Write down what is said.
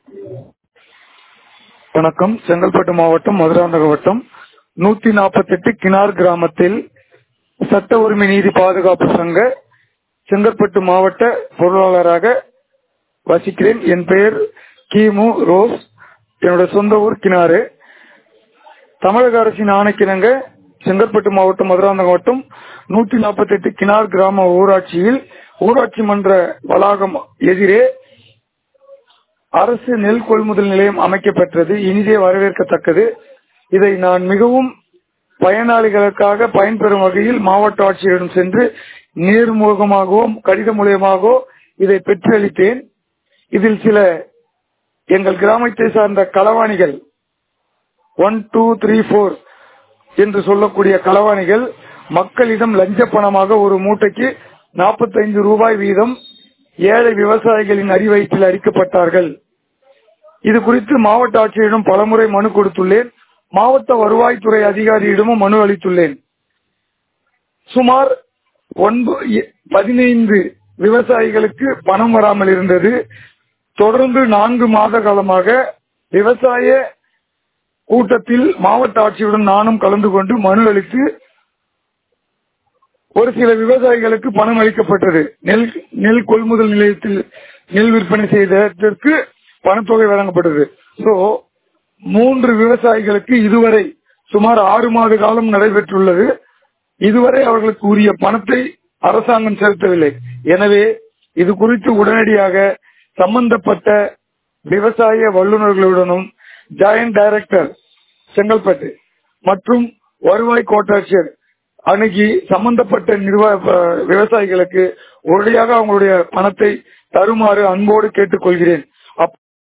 வணக்கம் செங்கல்பட்டு மாவட்டம் மதுராந்தக வட்டம் நூத்தி நாற்பத்தி எட்டு கினார் கிராமத்தில் சட்ட உரிமை நீதி பாதுகாப்பு சங்க செங்கல்பட்டு மாவட்ட பொருளாளராக வசிக்கிறேன் என் பெயர் கிமு ரோஸ் என்னோட சொந்த ஊர் கிணாறு தமிழக அரசின் ஆணைக்கிணங்க செங்கல்பட்டு மாவட்டம் மதுராந்தகம் வட்டம் நூத்தி நாற்பத்தி எட்டு கினார் கிராம ஊராட்சியில் ஊராட்சி மன்ற வளாகம் எதிரே அரசு நெல் கொள்முதல் நிலையம் அமைக்கப்பெற்றது இனிதே வரவேற்கத்தக்கது இதை நான் மிகவும் பயனாளிகளுக்காக பயன்பெறும் வகையில் மாவட்ட ஆட்சியரிடம் சென்று நேர்முகமாகவோ கடிதம் மூலியமாகவோ இதை பெற்றளித்தேன் இதில் சில எங்கள் கிராமத்தை சார்ந்த களவாணிகள் ஒன் டூ த்ரீ போர் என்று சொல்லக்கூடிய களவாணிகள் மக்களிடம் லஞ்ச பணமாக ஒரு மூட்டைக்கு நாற்பத்தைந்து ரூபாய் வீதம் ஏழை விவசாயிகளின் அறிவயிற்றில் அடிக்கப்பட்டார்கள் இது குறித்து மாவட்ட ஆட்சியரிடம் பலமுறை மனு கொடுத்துள்ளேன் மாவட்ட வருவாய்த்துறை அதிகாரியிடமும் மனு அளித்துள்ளேன் சுமார் பதினைந்து விவசாயிகளுக்கு பணம் வராமல் இருந்தது தொடர்ந்து நான்கு மாத காலமாக விவசாய கூட்டத்தில் மாவட்ட ஆட்சியுடன் நானும் கலந்து கொண்டு மனு அளித்து ஒரு சில விவசாயிகளுக்கு பணம் அளிக்கப்பட்டது நெல் நெல் கொள்முதல் நிலையத்தில் நெல் விற்பனை செய்ததற்கு பணத்தொகை வழங்கப்பட்டது சோ மூன்று விவசாயிகளுக்கு இதுவரை சுமார் ஆறு மாத காலம் நடைபெற்றுள்ளது இதுவரை அவர்களுக்கு உரிய பணத்தை அரசாங்கம் செலுத்தவில்லை எனவே இது குறித்து உடனடியாக சம்பந்தப்பட்ட விவசாய வல்லுநர்களுடனும் ஜாயிண்ட் டைரக்டர் செங்கல்பட்டு மற்றும் வருவாய் கோட்டாட்சியர் அணுகி சம்பந்தப்பட்ட நிர்வாக விவசாயிகளுக்கு உடனடியாக அவங்களுடைய பணத்தை தருமாறு அன்போடு கேட்டுக்கொள்கிறேன்